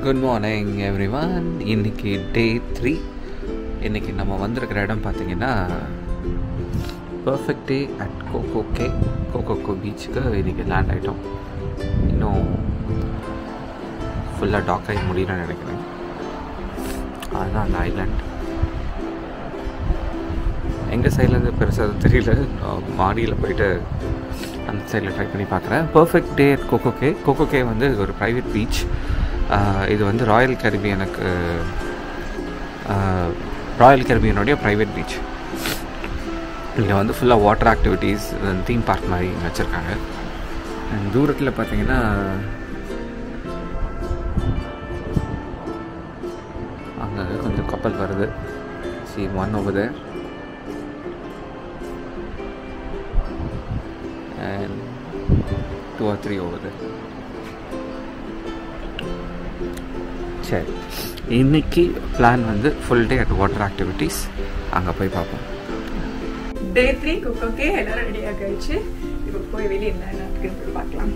Good morning every one இன்னைக்கு day three இன்னைக்கு நம்ம வந்திருக்கிற இடம் பார்த்தீங்கன்னா perfect day at CocoCay கோகோகோ பீச்சுக்கு இன்னைக்கு லேண்ட் ஆகிட்டோம் இன்னும் ஃபுல்லாக டாக் ஆகி முடியலன்னு நினைக்கிறேன் அதுதான் அந்த ஐலாண்ட் எங்கள் சைட்லேருந்து பெருசாக எதுவும் தெரியல நான் மாடியில் போயிட்டு அந்த சைடில் ட்ரை பண்ணி பார்க்குறேன் perfect day at CocoCay CocoCay வந்து ஒரு ப்ரைவேட் பீச் இது வந்து ராயல் கரிபியனுக்கு ராயல் கரிபியனுடைய ப்ரைவேட் பீச் இங்கே வந்து ஃபுல்லாக வாட்டர் ஆக்டிவிட்டீஸ் தீம் பார்க் மாதிரி இங்கே வச்சுருக்காங்க அண்ட் தூரத்தில் பார்த்தீங்கன்னா அங்கே கொஞ்சம் கப்பல் வருது see one over there and two or three over there. சரி இன்னைக்கு பிளான் வந்து full day at water activities அங்கே போய் பார்ப்போம் டே த்ரீ குக்கோக்கே எல்லாரும் ரெடி ஆகிடுச்சு இப்போ போய் வெளியே என்ன நடக்குன்னு போய் பார்க்கலாம்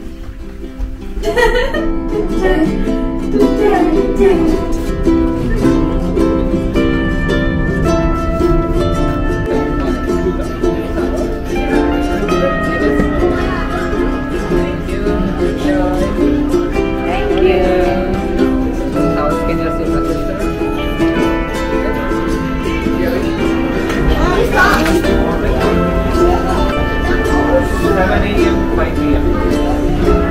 Thank you. Seven AM five PM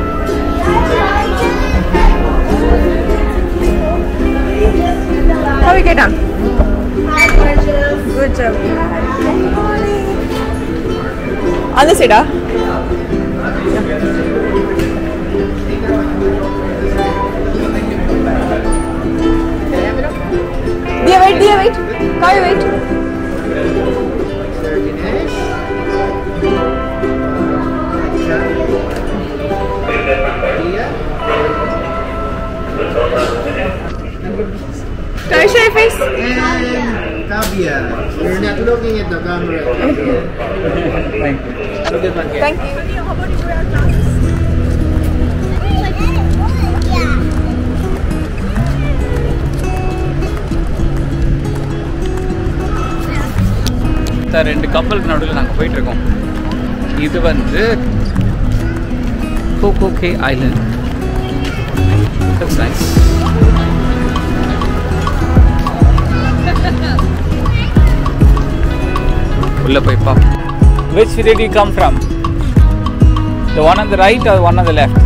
How we get on? Good job. On the side, ah? Dia wait, dia wait. Kau wait. Can I show your face? And Tabia, you're not looking at the camera. Thank you. Sir ரெண்டு கப்பலுக்கு நடுவில் நாங்கள் போயிட்டுருக்கோம் இது வந்து cocoa K Island nice உள்ள போய் பார்ப்போம் Which did you come from? The one on the right or the one on the left?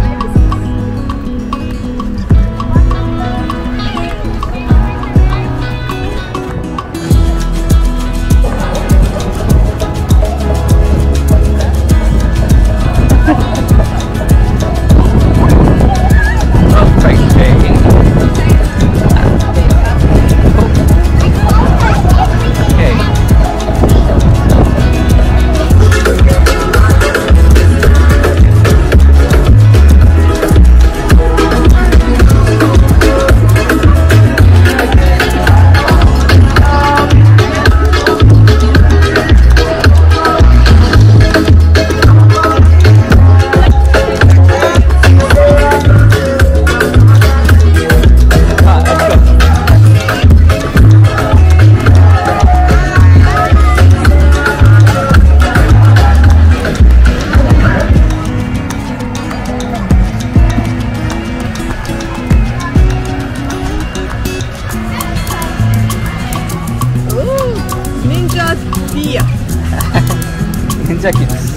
Perfect day. Okay. Ah, let's go. Ooh, Ninja Dia. Ninja Kids.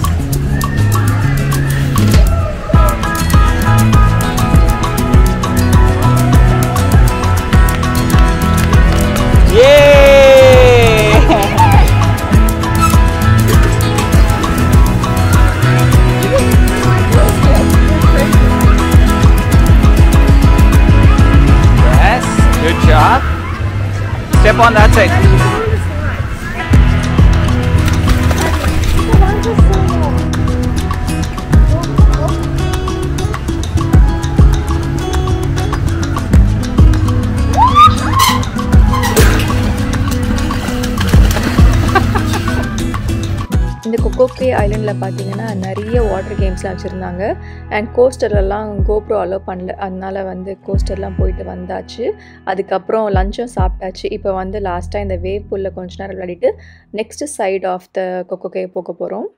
Yay! Yes, good job. Step on that side. இந்த கொக்கோக்கே ஐலண்டில் பார்த்தீங்கன்னா நிறைய water கேம்ஸ்லாம் வச்சுருந்தாங்க and கோஸ்டர்லாம் GoPro allow பண்ணல அதனால வந்து கோஸ்டர்லாம் போயிட்டு வந்தாச்சு அதுக்கப்புறம் லஞ்சும் சாப்பிட்டாச்சு இப்போ வந்து லாஸ்ட்டாக இந்த வேவ் புல்ல கொஞ்ச நேரம் விளையாடிட்டு next side of the CocoCay போக போகிறோம்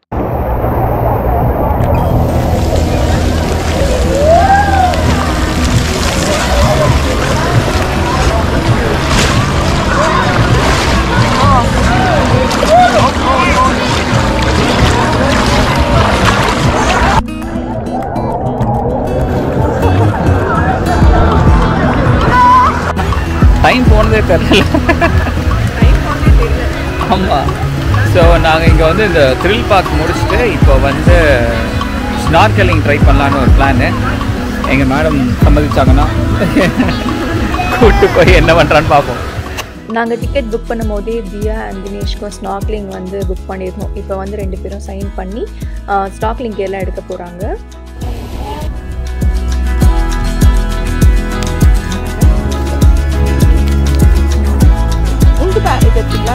டைம் போனதே தெரியல ஆமாம் ஸோ நாங்கள் இங்கே வந்து இந்த த்ரில் பார்க் முடிச்சுட்டு இப்போ வந்து ஸ்னார்கலிங் ட்ரை பண்ணலான்னு ஒரு பிளானு எங்கள் மேடம் சம்மதிச்சாங்கன்னா கூப்பிட்டு போய் என்ன பண்ணுறான்னு பார்ப்போம் நாங்கள் டிக்கெட் புக் பண்ணும் போதே தியா அண்ட் தினேஷ்க்கும் ஸ்னாக்லிங் வந்து புக் பண்ணியிருந்தோம் இப்போ வந்து ரெண்டு பேரும் சைன் பண்ணி ஸ்னாக்லிங் எல்லாம் எடுக்க போகிறாங்க உங்களுக்கு இது இருக்குங்களா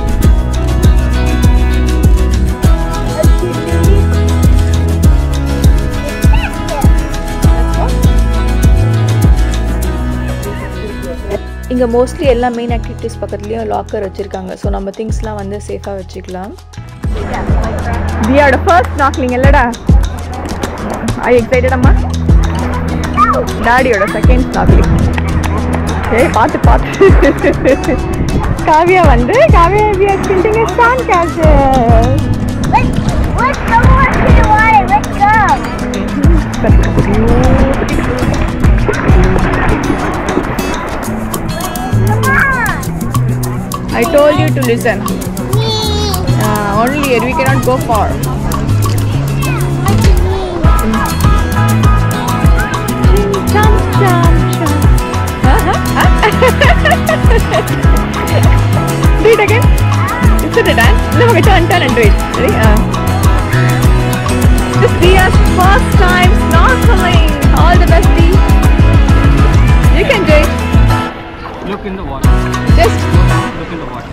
இங்கே மோஸ்ட்லி எல்லா மெயின் ஆக்டிவிட்டீஸ் பக்கத்துலேயும் லாக்கர் வச்சுருக்காங்க ஸோ நம்ம திங்ஸ்லாம் வந்து சேஃபாக வச்சுக்கலாம் தியாவோட ஃபர்ஸ்ட் ஸ்னாக்லிங் இல்லடா ஐ எக்ஸைட்டட் அம்மா டாடியோட செகண்ட் ஸ்னாக்லிங் ஏய் பார்த்து பார்த்து காவியா வந்து Kavya we are building a sand castle Let's, let's go on to the water. Let's go. Come on. I told you to listen. Uh, only here we cannot go far. Chum, chum, chum. Uh-huh. do it again. Is it a dance? No, okay, turn, turn and do it. Ready? Uh. This is Dia's first time snorkeling. All the best, Dee. You can do it. Look in the water Just look in the water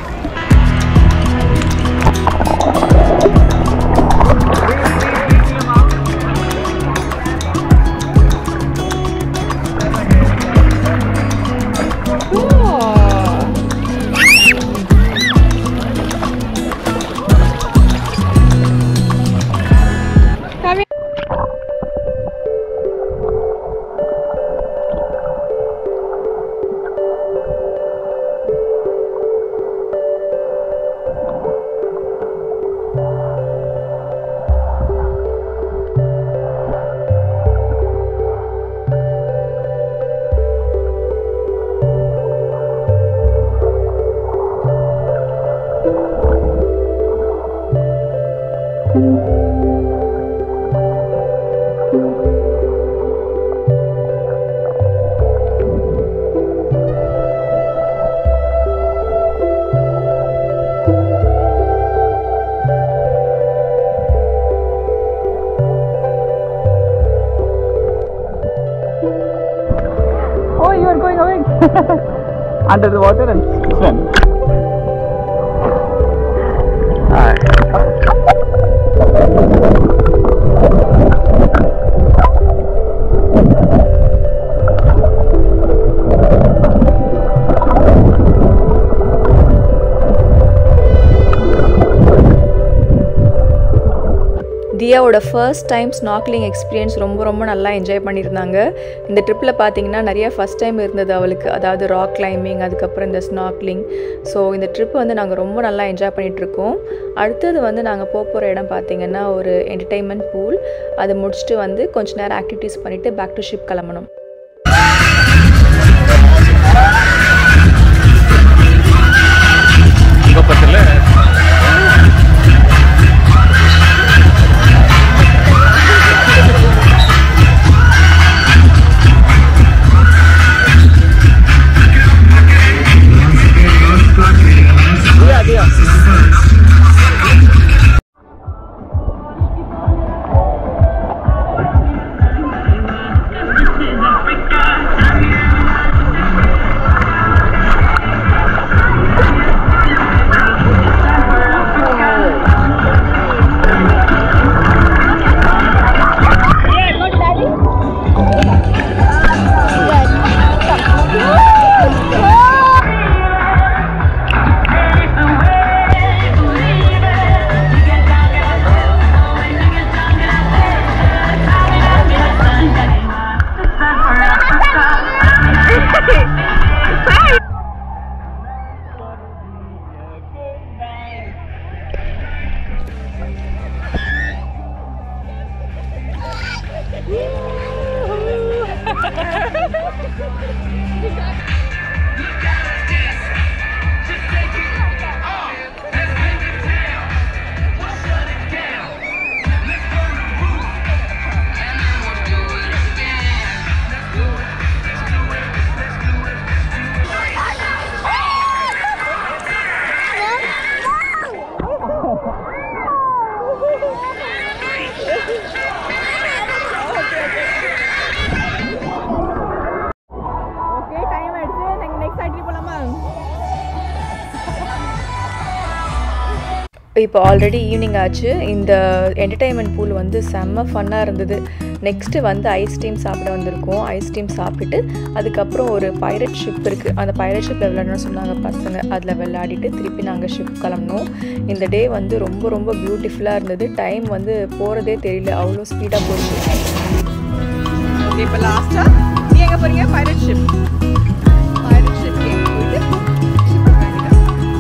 Oh, you are going away. under the water and swim. தியாவோட first time snorkeling experience ரொம்ப ரொம்ப நல்லா enjoy பண்ணியிருந்தாங்க இந்த ட்ரிப்பில் பார்த்தீங்கன்னா நிறைய first time இருந்தது அவளுக்கு அதாவது ராக் கிளைம்பிங் அதுக்கப்புறம் இந்த ஸ்னாக்லிங் ஸோ இந்த ட்ரிப் வந்து நாங்கள் ரொம்ப நல்லா என்ஜாய் பண்ணிகிட்ருக்கோம் அடுத்தது வந்து நாங்கள் போக போகிற இடம் பார்த்தீங்கன்னா ஒரு என்டர்டெயின்மெண்ட் பூல் அதை முடிச்சுட்டு வந்து கொஞ்ச நேரம் ஆக்டிவிட்டீஸ் பண்ணிவிட்டு பேக் டு ஷிப் கிளம்பணும் பக்கத்தில் Africa, இப்போ ஆல்ரெடி ஈவினிங் ஆச்சு இந்த என்டர்டைன்மெண்ட் பூல் வந்து செம்ம ஃபன்னாக இருந்தது நெக்ஸ்ட்டு வந்து ஐஸ் டீம் சாப்பிட வந்திருக்கோம் ஐஸ் டீம் சாப்பிட்டுட்டு அதுக்கப்புறம் ஒரு பைரட் ஷிப் இருக்குது அந்த பைரட் ஷிப்பில் விளையாடணும்னு சொன்னாங்க பசங்க அதில் விளையாடிட்டு திருப்பி நாங்கள் ஷிப் கிளம்புனோம் இந்த டே வந்து ரொம்ப ரொம்ப பியூட்டிஃபுல்லாக இருந்தது டைம் வந்து போகிறதே தெரியல அவ்வளோ ஸ்பீடாக போச்சு ஓகே இப்போ லாஸ்ட்டாக நீ எங்கே போகிறீங்க பைரட் ஷிப் பைரட் ஷிப் போயிட்டு ship வாங்கிட்டு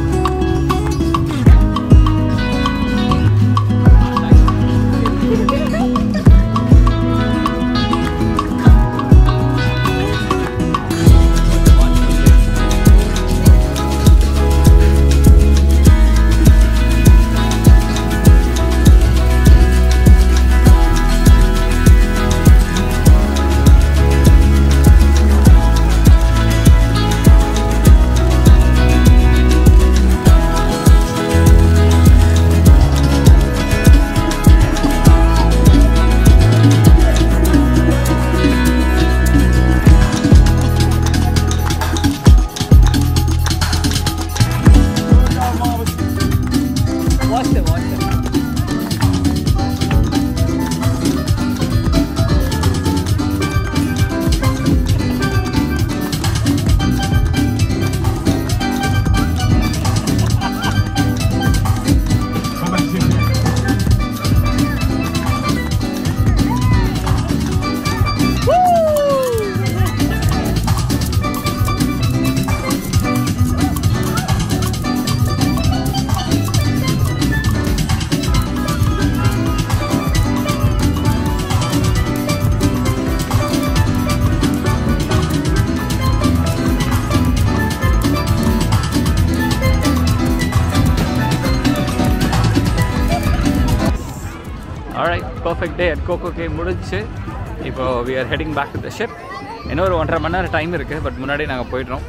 alright perfect day at CocoCay முடிச்சு இப்போ we are heading back to the ship இன்னொரு ஒன்றரை மணி நேரம் டைம் இருக்குது பட் முன்னாடி நாங்கள் போயிடுறோம்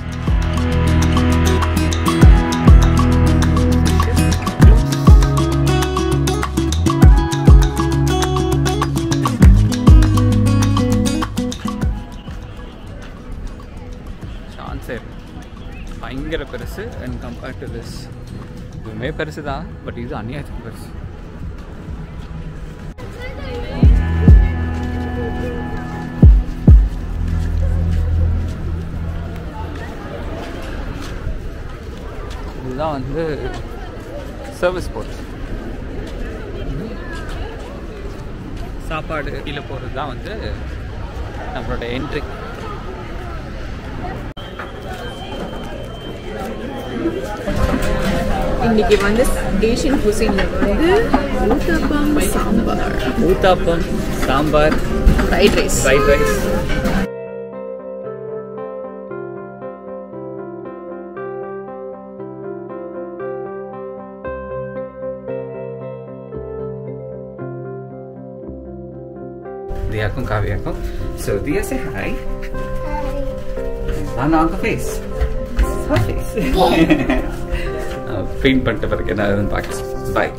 சான்ஸே இருக்கு பயங்கர பெருசு அண்ட் கம்பேர்ட் டு திஸ் இதுவுமே பெருசு தான் பட் இது அநியாயத்துக்கு பெருசு இதுதான் வந்து சர்வீஸ் போர்ட் சாப்பாடு கீழே போகிறது தான் வந்து நம்மளோட என்ட்ரி இன்னைக்கு வந்து ஏஷியன் குசின்ல வந்து uttapam sambar uttapam sambar fried rice fried rice தியாக்கும் காவியாக்கும் ஸோ தியா சே ஹாய் நான் அவங்க ஃபேஸ் ஃபேஸ் பெயிண்ட் பண்ணிட்ட பிறகு என்ன ஆகுதுன்னு பார்க்கலாம் பாய்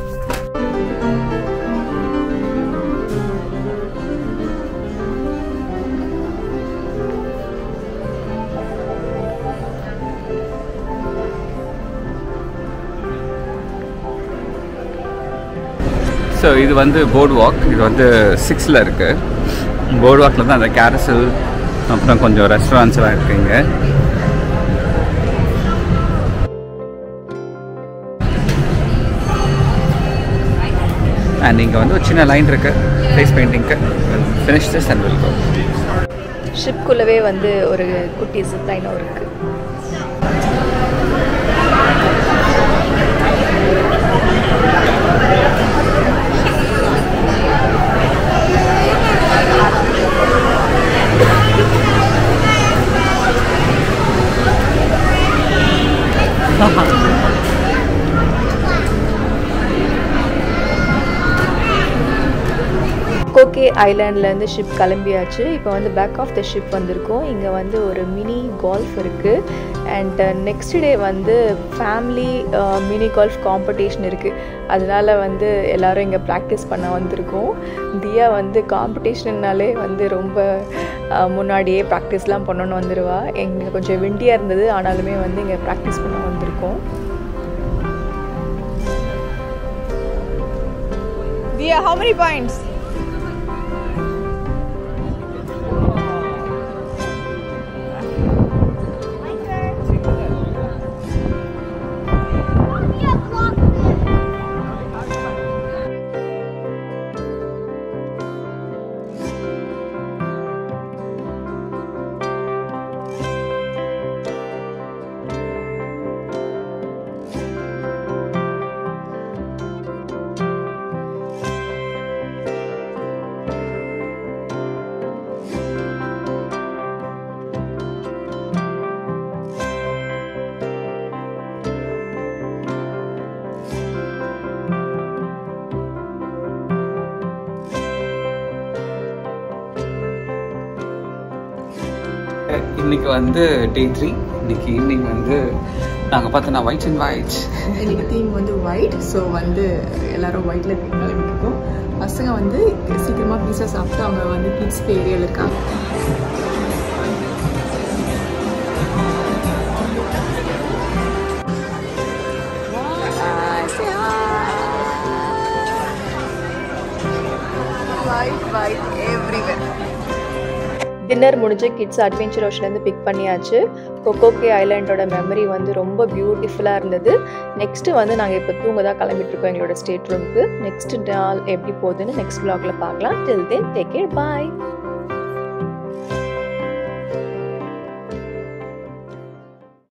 ஸோ இது வந்து போர்ட் வாக் இது வந்து சிக்ஸில் இருக்குது போர்ட் வாக்கில் தான் அந்த கேரசல் அப்புறம் கொஞ்சம் ரெஸ்டாரண்ட்ஸ்லாம் இருக்குங்க அண்ட் இங்கே வந்து ஒரு சின்ன லைன் இருக்கு ஃபேஸ் பெயிண்டிங்க்கு finish this and will go ஷிப்குள்ளவே வந்து ஒரு குட்டி ஜிப் லைனும் இருக்குது கோகே ஐலாண்ட்லேருந்து ஷிப் கிளம்பியாச்சு இப்போ வந்து பேக் ஆஃப் த ஷிப் வந்திருக்கோம் இங்கே வந்து ஒரு மினி கால்ஃப் இருக்குது அண்ட் நெக்ஸ்ட் டே வந்து ஃபேமிலி மினி கால்ஃப் காம்படிஷன் இருக்குது அதனால வந்து எல்லாரும் இங்கே ப்ராக்டிஸ் பண்ண வந்திருக்கோம் தியா வந்து காம்படிஷன்னாலே வந்து ரொம்ப அஹ், முன்னாடியே ப்ராக்டிஸ்லாம் பண்ணணும்னு வந்துடுவா எங்கே கொஞ்சம் விண்டியாக இருந்தது ஆனாலுமே வந்து இங்கே ப்ராக்டிஸ் பண்ண வந்திருக்கோம் Yeah, how many points? இன்னைக்கு வந்து டே த்ரீ இன்னைக்கு ஈவினிங் வந்து நாங்கள் பார்த்தோன்னா ஒயிட் அண்ட் ஒயிட் இன்னைக்கு தீம் வந்து ஒயிட் ஸோ வந்து எல்லாரும் ஒயிட்ல கிளம்பிட்டுருக்கோம் பசங்க வந்து சீக்கிரமாக பீஸா சாப்பிட்டு அவங்க வந்து கிட்ஸ் ஏரியாவில் இருக்காங்க டின்னர் முடிஞ்சு கிட்ஸ் அட்வென்ச்சர் ஓஷன்லேருந்து பிக் பண்ணியாச்சு கொக்கோகே ஐலாண்டோட மெமரி வந்து ரொம்ப பியூட்டிஃபுல்லாக இருந்தது நெக்ஸ்ட்டு வந்து நாங்கள் இப்போ தூங்க தான் கிளம்பிட்டுருக்கோம் எங்களோட ஸ்டேட் ரூமுக்கு நெக்ஸ்ட் நாள் எப்படி போகுதுன்னு நெக்ஸ்ட் vlogல பார்க்கலாம் டில் தென் டேக் கேர் பாய்